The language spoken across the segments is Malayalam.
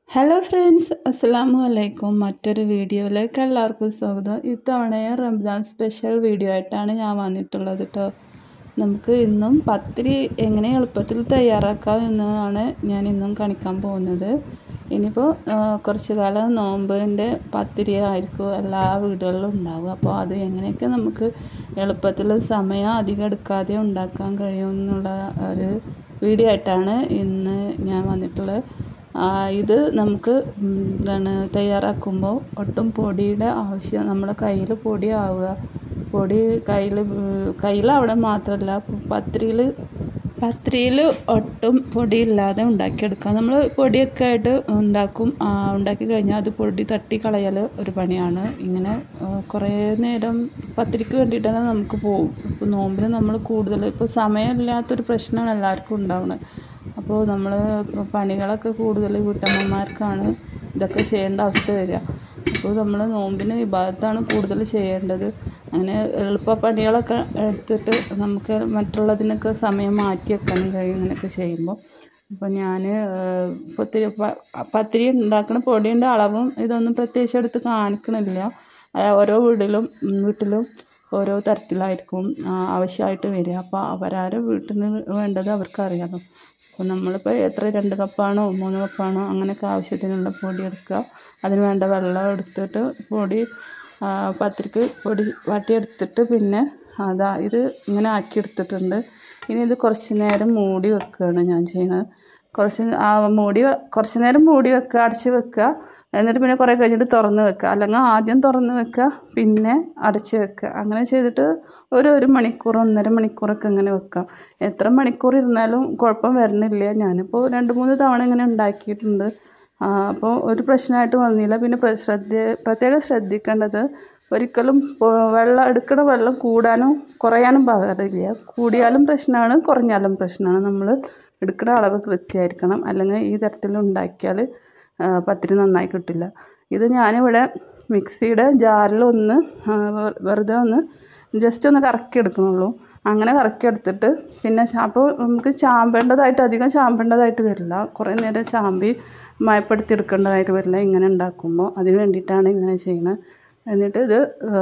ഹലോ ഫ്രണ്ട്സ് അസ്സാമു അലൈക്കും മറ്റൊരു വീഡിയോയിലേക്ക് എല്ലാവർക്കും സ്വാഗതം ഇത്തവണയെ റംസാൻ സ്പെഷ്യൽ വീഡിയോ ആയിട്ടാണ് ഞാൻ വന്നിട്ടുള്ളത് കേട്ടോ നമുക്ക് ഇന്നും പത്തിരി എങ്ങനെ എളുപ്പത്തിൽ തയ്യാറാക്കാം എന്നതാണ് ഞാൻ ഇന്നും കാണിക്കാൻ പോകുന്നത് ഇനിയിപ്പോൾ കുറച്ച് കാലം നോമ്പിൻ്റെ പത്തിരി ആയിരിക്കും എല്ലാ വീടുകളിലും ഉണ്ടാവുക അപ്പോൾ അത് എങ്ങനെയൊക്കെ നമുക്ക് എളുപ്പത്തിൽ സമയം അധികം എടുക്കാതെ ഉണ്ടാക്കാൻ കഴിയും എന്നുള്ള ഒരു വീഡിയോ ആയിട്ടാണ് ഇന്ന് ഞാൻ വന്നിട്ടുള്ളത് ഇത് നമുക്ക് എന്താണ് തയ്യാറാക്കുമ്പോൾ ഒട്ടും പൊടിയുടെ ആവശ്യം നമ്മുടെ കയ്യിൽ പൊടി ആവുക പൊടി കയ്യിൽ കയ്യിലവിടെ മാത്രമല്ല പത്തിരിയിൽ പത്തിരിയിൽ ഒട്ടും പൊടിയില്ലാതെ ഉണ്ടാക്കിയെടുക്കാം നമ്മൾ പൊടിയൊക്കെ ആയിട്ട് ഉണ്ടാക്കും ഉണ്ടാക്കി കഴിഞ്ഞാൽ അത് പൊടി തട്ടി കളയൽ ഒരു പണിയാണ് ഇങ്ങനെ കുറേ നേരം പത്തിരിക്ക് വേണ്ടിയിട്ടാണ് നമുക്ക് പോകും ഇപ്പോൾ നോമ്പിന് നമ്മൾ കൂടുതൽ ഇപ്പോൾ സമയമില്ലാത്തൊരു പ്രശ്നമാണ് എല്ലാവർക്കും ഉണ്ടാവുന്നത് അപ്പോൾ നമ്മൾ പണികളൊക്കെ കൂടുതൽ വീട്ടമ്മമാർക്കാണ് ഇതൊക്കെ ചെയ്യേണ്ട അവസ്ഥ വരിക അപ്പോൾ നമ്മൾ നോമ്പിന് വിഭാഗത്താണ് കൂടുതൽ ചെയ്യേണ്ടത് അങ്ങനെ എളുപ്പ പണികളൊക്കെ എടുത്തിട്ട് നമുക്ക് മറ്റുള്ളതിനൊക്കെ സമയം മാറ്റി വെക്കാനും കഴിയും ഇങ്ങനെയൊക്കെ ചെയ്യുമ്പോൾ അപ്പോൾ ഞാൻ പത്തിരി പത്തിരി ഉണ്ടാക്കുന്ന പൊടിയുടെ അളവും ഇതൊന്നും പ്രത്യേകിച്ച് എടുത്ത് കാണിക്കണില്ല ഓരോ വീട്ടിലും വീട്ടിലും ഓരോ തരത്തിലായിരിക്കും ആവശ്യമായിട്ട് വരിക അപ്പോൾ അവരാരും വീട്ടിന് വേണ്ടത് അവർക്കറിയാമല്ലോ അപ്പോൾ നമ്മളിപ്പോൾ എത്ര രണ്ട് കപ്പാണോ മൂന്ന് കപ്പാണോ അങ്ങനെയൊക്കെ ആവശ്യത്തിനുള്ള പൊടി എടുക്കുക അതിന് വേണ്ട വെള്ളം എടുത്തിട്ട് പൊടി പത്തിരിക്ക് പൊടി വാട്ടിയെടുത്തിട്ട് പിന്നെ അതാ ഇത് ഇങ്ങനെ ആക്കി എടുത്തിട്ടുണ്ട് ഇനി ഇത് കുറച്ച് നേരം മൂടി വെക്കുകയാണ് ഞാൻ ചെയ്യുന്നത് കുറച്ച് ആ മൂടി കുറച്ച് നേരം മൂടി വെക്കുക അടച്ച് വെക്കുക എന്നിട്ട് പിന്നെ കുറേ കഴിഞ്ഞിട്ട് തുറന്ന് വെക്കുക അല്ലെങ്കിൽ ആദ്യം തുറന്ന് വെക്കുക പിന്നെ അടച്ച് വെക്കുക അങ്ങനെ ചെയ്തിട്ട് ഒരു ഒരു മണിക്കൂർ ഒന്നര മണിക്കൂറൊക്കെ ഇങ്ങനെ വെക്കാം എത്ര മണിക്കൂർ ഇരുന്നാലും കുഴപ്പം വരണില്ല ഞാനിപ്പോൾ രണ്ട് മൂന്ന് തവണ ഇങ്ങനെ ഉണ്ടാക്കിയിട്ടുണ്ട് അപ്പോൾ ഒരു പ്രശ്നമായിട്ട് വന്നില്ല പിന്നെ ശ്രദ്ധ പ്രത്യേകം ശ്രദ്ധിക്കേണ്ടത് ഒരിക്കലും വെള്ളം എടുക്കുന്ന വെള്ളം കൂടാനും കുറയാനും പാടില്ല കൂടിയാലും പ്രശ്നമാണ് കുറഞ്ഞാലും പ്രശ്നമാണ് നമ്മൾ എടുക്കുന്ന അളവ് കൃത്യമായിരിക്കണം അല്ലെങ്കിൽ ഈ തരത്തിൽ ഉണ്ടാക്കിയാൽ പത്തിരി നന്നായി കിട്ടില്ല ഇത് ഞാനിവിടെ മിക്സിയുടെ ജാറിലൊന്ന് വെറുതെ ഒന്ന് ജസ്റ്റ് ഒന്ന് കറക്കി എടുക്കണുള്ളൂ അങ്ങനെ കറക്കി എടുത്തിട്ട് പിന്നെ അപ്പോൾ നമുക്ക് ചാമ്പേണ്ടതായിട്ട് അധികം ചാമ്പേണ്ടതായിട്ട് വരില്ല കുറേ നേരം ചാമ്പി മയപ്പെടുത്തി എടുക്കേണ്ടതായിട്ട് വരില്ല ഇങ്ങനെ ഉണ്ടാക്കുമ്പോൾ അതിന് വേണ്ടിയിട്ടാണ് ഇങ്ങനെ ചെയ്യുന്നത് എന്നിട്ട് ഇത്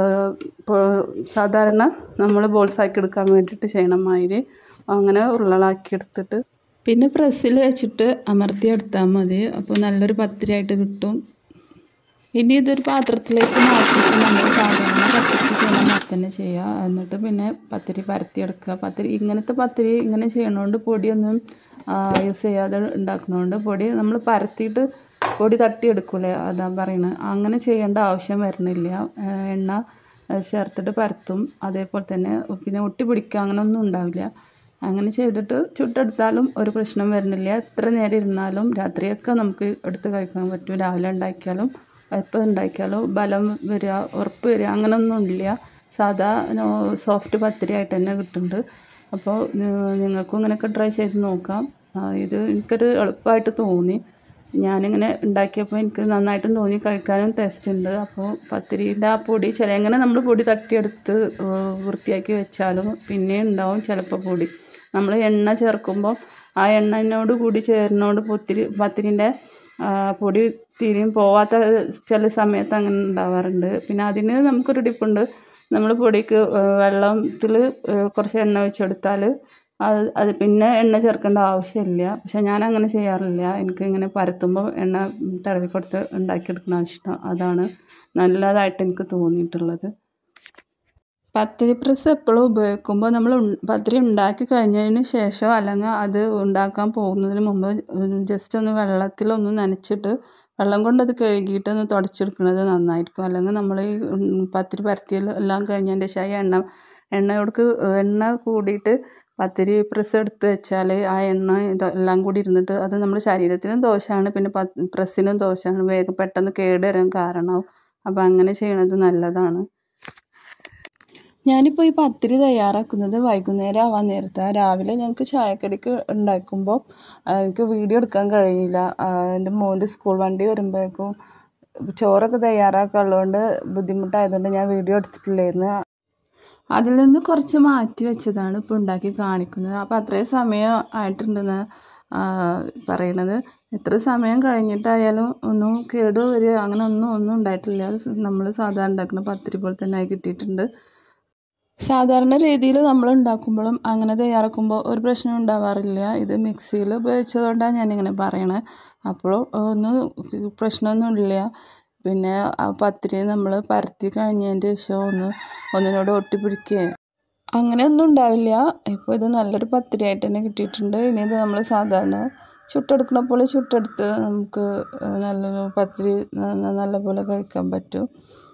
സാധാരണ നമ്മൾ ബോൾസാക്കി എടുക്കാൻ വേണ്ടിയിട്ട് ചെയ്യണം മാതിരി അങ്ങനെ ഉരുളകളാക്കി എടുത്തിട്ട് പിന്നെ പ്രസ്സിൽ വെച്ചിട്ട് അമർത്തിയെടുത്താൽ മതി അപ്പോൾ നല്ലൊരു പത്തിരിയായിട്ട് കിട്ടും ഇനി ഇതൊരു പാത്രത്തിലേക്ക് മാറ്റിയിട്ട് നമ്മൾ സാധാരണ പത്തിരിക്ക് ചെയ്യുന്ന മാതിരി തന്നെ ചെയ്യുക എന്നിട്ട് പിന്നെ പത്തിരി പരത്തിയെടുക്കുക പത്തിരി ഇങ്ങനത്തെ പത്തിരി ഇങ്ങനെ ചെയ്യണോണ്ട് പൊടിയൊന്നും യൂസ് ചെയ്യാതെ ഉണ്ടാക്കുന്നതുകൊണ്ട് പൊടി നമ്മൾ പരത്തിയിട്ട് പൊടി തട്ടിയെടുക്കൂലേ അതാ പറയുന്നത് അങ്ങനെ ചെയ്യേണ്ട ആവശ്യം വരുന്നില്ല എണ്ണ ചേർത്തിട്ട് പരത്തും അതേപോലെ തന്നെ പിന്നെ ഒട്ടി പിടിക്കുക അങ്ങനെയൊന്നും ഉണ്ടാവില്ല അങ്ങനെ ചെയ്തിട്ട് ചുട്ടെടുത്താലും ഒരു പ്രശ്നം വരുന്നില്ല എത്ര നേരം ഇരുന്നാലും രാത്രിയൊക്കെ നമുക്ക് എടുത്ത് കഴിക്കാൻ പറ്റും രാവിലെ ഉണ്ടാക്കിയാലും എപ്പോൾ ഉണ്ടാക്കിയാലും ബലം വരിക ഉറപ്പ് വരിക അങ്ങനെയൊന്നും ഇല്ല സാധാ സോഫ്റ്റ് പത്തിരി ആയിട്ട് തന്നെ കിട്ടുന്നുണ്ട് അപ്പോൾ നിങ്ങൾക്കും ഇങ്ങനെയൊക്കെ ട്രൈ ചെയ്ത് നോക്കാം ഇത് എനിക്കൊരു എളുപ്പമായിട്ട് തോന്നി ഞാനിങ്ങനെ ഉണ്ടാക്കിയപ്പോൾ എനിക്ക് നന്നായിട്ടും തോന്നി കഴിക്കാനും ടേസ്റ്റ് ഉണ്ട് അപ്പോൾ പത്തിരീൻ്റെ ആ പൊടി ചില എങ്ങനെ നമ്മൾ പൊടി തട്ടിയെടുത്ത് വൃത്തിയാക്കി വെച്ചാലും പിന്നെ ഉണ്ടാവും ചിലപ്പോൾ പൊടി നമ്മൾ എണ്ണ ചേർക്കുമ്പോൾ ആ എണ്ണനോട് കൂടി ചേരുന്നോട് പത്തിരി പത്തിരിൻ്റെ പൊടി തീരെയും പോവാത്ത ചില സമയത്ത് അങ്ങനെ ഉണ്ടാവാറുണ്ട് പിന്നെ അതിന് നമുക്കൊരു ടിപ്പുണ്ട് നമ്മൾ പൊടിക്ക് വെള്ളത്തിൽ കുറച്ച് എണ്ണ ഒഴിച്ചെടുത്താൽ അത് അത് പിന്നെ എണ്ണ ചേർക്കേണ്ട ആവശ്യമില്ല പക്ഷെ ഞാൻ അങ്ങനെ ചെയ്യാറില്ല എനിക്ക് ഇങ്ങനെ പരത്തുമ്പോൾ എണ്ണ തടവി കൊടുത്ത് ഉണ്ടാക്കിയെടുക്കുന്ന ഇഷ്ടം അതാണ് നല്ലതായിട്ട് എനിക്ക് തോന്നിയിട്ടുള്ളത് പത്തിരി പ്രസ് എപ്പോഴും ഉപയോഗിക്കുമ്പോൾ നമ്മൾ പത്തിരി ഉണ്ടാക്കി കഴിഞ്ഞതിന് ശേഷം അല്ലെങ്കിൽ അത് ഉണ്ടാക്കാൻ പോകുന്നതിന് മുമ്പ് ജസ്റ്റ് ഒന്ന് വെള്ളത്തിലൊന്ന് നനച്ചിട്ട് വെള്ളം കൊണ്ട് അത് കഴുകിയിട്ട് ഒന്ന് തുടച്ചെടുക്കുന്നത് നന്നായിരിക്കും അല്ലെങ്കിൽ നമ്മൾ ഈ പത്തിരി പരത്തിയിൽ എല്ലാം കഴിഞ്ഞതിൻ്റെ ശേഷം എണ്ണ എണ്ണയോടക്ക് എണ്ണ കൂടിയിട്ട് പത്തിരി പ്രസ് എടുത്ത് വെച്ചാൽ ആ എണ്ണ ഇതെല്ലാം കൂടി ഇരുന്നിട്ട് അത് നമ്മുടെ ശരീരത്തിനും ദോഷമാണ് പിന്നെ പ്രസ്സിനും ദോഷമാണ് വേഗം പെട്ടെന്ന് കേട് വരാൻ കാരണമാവും അപ്പോൾ അങ്ങനെ ചെയ്യണത് നല്ലതാണ് ഞാനിപ്പോൾ ഈ പത്തിരി തയ്യാറാക്കുന്നത് വൈകുന്നേരം ആവാൻ നേരത്താണ് രാവിലെ ഞങ്ങൾക്ക് ചായക്കടിക്ക് ഉണ്ടാക്കുമ്പോൾ എനിക്ക് വീഡിയോ എടുക്കാൻ കഴിയില്ല എൻ്റെ മോൻ്റെ സ്കൂൾ വണ്ടി വരുമ്പോഴേക്കും ചോറൊക്കെ തയ്യാറാക്കാനുള്ളതുകൊണ്ട് ബുദ്ധിമുട്ടായതുകൊണ്ട് ഞാൻ വീഡിയോ എടുത്തിട്ടില്ലായിരുന്നു അതിൽ നിന്ന് കുറച്ച് മാറ്റി വെച്ചതാണ് ഇപ്പോൾ ഉണ്ടാക്കി കാണിക്കുന്നത് അപ്പോൾ അത്രയും സമയം ആയിട്ടുണ്ടെന്ന് പറയണത് എത്ര സമയം കഴിഞ്ഞിട്ടായാലും ഒന്നും കേട് വരിക അങ്ങനെ ഒന്നും ഒന്നും ഉണ്ടായിട്ടില്ല നമ്മൾ സാധാരണ ഉണ്ടാക്കുന്ന പത്തിരി പോലെ തന്നെ ആയി കിട്ടിയിട്ടുണ്ട് സാധാരണ രീതിയിൽ നമ്മൾ ഉണ്ടാക്കുമ്പോഴും അങ്ങനെ തയ്യാറാക്കുമ്പോൾ ഒരു പ്രശ്നം ഉണ്ടാവാറില്ല ഇത് മിക്സിയിൽ ഉപയോഗിച്ചതുകൊണ്ടാണ് ഞാനിങ്ങനെ പറയണത് അപ്പോൾ ഒന്നും പ്രശ്നമൊന്നുമില്ല പിന്നെ ആ പത്തിരി നമ്മൾ പരത്തി കഴിഞ്ഞതിൻ്റെ ശേഷം ഒന്ന് ഒന്നിനോട് ഒട്ടിപ്പിടിക്കുകയോ അങ്ങനെയൊന്നും ഉണ്ടാവില്ല ഇപ്പോൾ ഇത് നല്ലൊരു പത്തിരി ആയിട്ട് തന്നെ കിട്ടിയിട്ടുണ്ട് ഇനി ഇത് നമ്മൾ സാധാരണ ചുട്ടെടുക്കണ പോലെ ചുട്ടെടുത്ത് നമുക്ക് നല്ലൊരു പത്തിരി നല്ലപോലെ കഴിക്കാൻ പറ്റും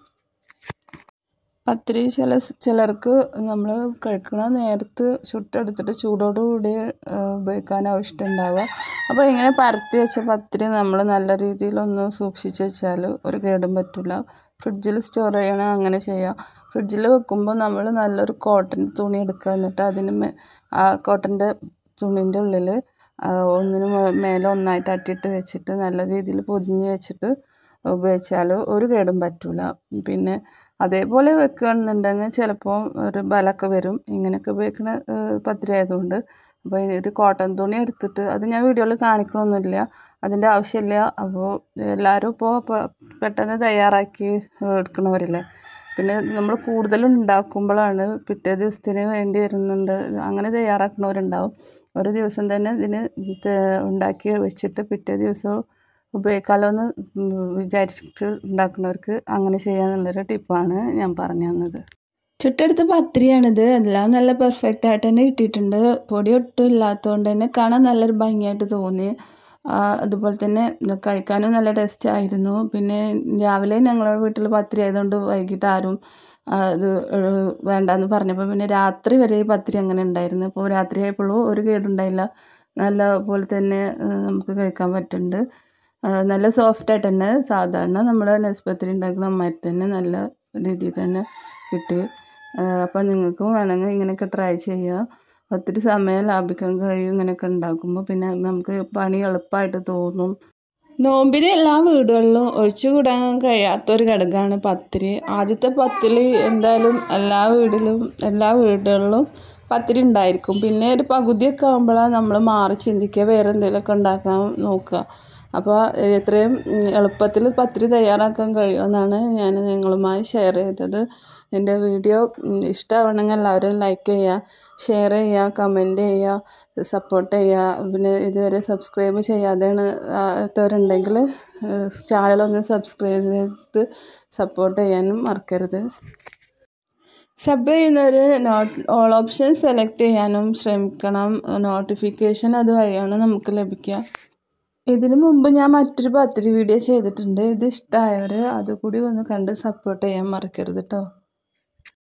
പത്തിരി ചില ചിലർക്ക് നമ്മൾ കഴിക്കണ നേരത്ത് ചുട്ടെടുത്തിട്ട് ചൂടോടുകൂടി ഉപയോഗിക്കാനാവും ഇഷ്ടമുണ്ടാവുക അപ്പോൾ ഇങ്ങനെ പരത്തി വെച്ച പത്തിരി നമ്മൾ നല്ല രീതിയിലൊന്ന് സൂക്ഷിച്ച് വെച്ചാൽ ഒരു കേടും പറ്റില്ല ഫ്രിഡ്ജിൽ സ്റ്റോർ ചെയ്യണം അങ്ങനെ ചെയ്യാം ഫ്രിഡ്ജിൽ വെക്കുമ്പോൾ നമ്മൾ നല്ലൊരു കോട്ടൺ തുണി എടുക്കുക എന്നിട്ട് അതിന് ആ കോട്ടൻ്റെ തുണീൻ്റെ ഉള്ളിൽ ഒന്നിന് മേലെ ഒന്നായിട്ട് അട്ടിയിട്ട് വെച്ചിട്ട് നല്ല രീതിയിൽ പൊതിഞ്ഞ് വെച്ചിട്ട് ഉപയോഗിച്ചാൽ ഒരു കേടും പറ്റില്ല പിന്നെ അതേപോലെ വെക്കുകയാണെന്നുണ്ടെങ്കിൽ ചിലപ്പോൾ ഒരു ബലമൊക്കെ വരും ഇങ്ങനെയൊക്കെ ഉപയോഗിക്കുന്ന പത്തിരി ആയതുകൊണ്ട് അപ്പോൾ ഒരു കോട്ടൺ തുണി എടുത്തിട്ട് അത് ഞാൻ വീഡിയോയിൽ കാണിക്കണമൊന്നുമില്ല അതിൻ്റെ ആവശ്യമില്ല അപ്പോൾ എല്ലാവരും ഇപ്പോൾ പെട്ടെന്ന് തയ്യാറാക്കി എടുക്കണവരില്ലേ പിന്നെ നമ്മൾ കൂടുതൽ ഉണ്ടാക്കുമ്പോഴാണ് പിറ്റേ ദിവസത്തിന് വേണ്ടി വരുന്നുണ്ട് അങ്ങനെ തയ്യാറാക്കുന്നവരുണ്ടാവും ഒരു ദിവസം തന്നെ ഇതിന് ഉണ്ടാക്കി വെച്ചിട്ട് പിറ്റേ ദിവസം ഉപയോഗിക്കാമല്ലോ എന്ന് വിചാരിച്ചിട്ട് ഉണ്ടാക്കുന്നവർക്ക് അങ്ങനെ ചെയ്യാന്നുള്ളൊരു ടിപ്പാണ് ഞാൻ പറഞ്ഞു തന്നത് ചുട്ടെടുത്ത പത്തിരിയാണിത് എല്ലാം നല്ല പെർഫെക്റ്റ് ആയിട്ട് തന്നെ കിട്ടിയിട്ടുണ്ട് പൊടി ഒട്ടും ഇല്ലാത്തതുകൊണ്ട് തന്നെ കാണാൻ നല്ലൊരു ഭംഗിയായിട്ട് തോന്നി അതുപോലെ തന്നെ കഴിക്കാനും നല്ല ടേസ്റ്റ് ആയിരുന്നു പിന്നെ രാവിലെ ഞങ്ങളുടെ വീട്ടിൽ പത്തിരി ആയതുകൊണ്ട് വൈകിട്ട് ആരും അത് വേണ്ടാന്ന് പറഞ്ഞപ്പോൾ പിന്നെ രാത്രി വരെ ഈ പത്തിരി അങ്ങനെ ഉണ്ടായിരുന്നു അപ്പോൾ രാത്രി ആയപ്പോഴും ഒരു കേടുണ്ടായില്ല നല്ല പോലെ തന്നെ നമുക്ക് കഴിക്കാൻ പറ്റുന്നുണ്ട് നല്ല സോഫ്റ്റായിട്ട് തന്നെ സാധാരണ നമ്മൾ നെസ്പത്തിരി ഉണ്ടാക്കുന്ന അമ്മായി തന്നെ നല്ല രീതിയിൽ തന്നെ കിട്ടി അപ്പം നിങ്ങൾക്കും വേണമെങ്കിൽ ഇങ്ങനെയൊക്കെ ട്രൈ ചെയ്യുക ഒത്തിരി സമയം ലാഭിക്കാൻ കഴിയും ഇങ്ങനെയൊക്കെ ഉണ്ടാക്കുമ്പോൾ പിന്നെ നമുക്ക് പണി എളുപ്പമായിട്ട് തോന്നും നോമ്പിന് എല്ലാ വീടുകളിലും ഒഴിച്ചുകൂടാൻ കഴിയാത്തൊരു ഘടകമാണ് പത്തിരി ആദ്യത്തെ പത്തിരി എന്തായാലും എല്ലാ വീട്ടിലും എല്ലാ വീടുകളിലും പത്തിരി ഉണ്ടായിരിക്കും പിന്നെ ഒരു പകുതിയൊക്കെ ആകുമ്പോഴാണ് നമ്മൾ മാറി ചിന്തിക്കുക വേറെ എന്തെങ്കിലുമൊക്കെ ഉണ്ടാക്കാൻ നോക്കുക അപ്പോൾ എത്രയും എളുപ്പത്തിൽ പത്തിരി തയ്യാറാക്കാൻ കഴിയുമെന്നാണ് ഞാൻ നിങ്ങളുമായി ഷെയർ ചെയ്തത് എൻ്റെ വീഡിയോ ഇഷ്ടമാണെങ്കിൽ എല്ലാവരും ലൈക്ക് ചെയ്യുക ഷെയർ ചെയ്യുക കമൻറ്റ് ചെയ്യുക സപ്പോർട്ട് ചെയ്യുക പിന്നെ ഇതുവരെ സബ്സ്ക്രൈബ് ചെയ്യാതെയാണ് ത്തവരുണ്ടെങ്കിൽ ചാനലൊന്ന് സബ്സ്ക്രൈബ് ചെയ്ത് സപ്പോർട്ട് ചെയ്യാനും മറക്കരുത് സബ് ചെയ്യുന്നവർ നോട്ട് ഓൾ ഓപ്ഷൻ സെലക്ട് ചെയ്യാനും ശ്രമിക്കണം നോട്ടിഫിക്കേഷൻ അതുവഴിയാണ് നമുക്ക് ലഭിക്കുക ഇതിനു മുമ്പ് ഞാൻ മറ്റൊരു പത്തിരി വീഡിയോ ചെയ്തിട്ടുണ്ട് ഇത് ഇഷ്ടമായവർ അതുകൂടി ഒന്ന് കണ്ട് സപ്പോർട്ട് ചെയ്യാൻ മറക്കരുത് കേട്ടോ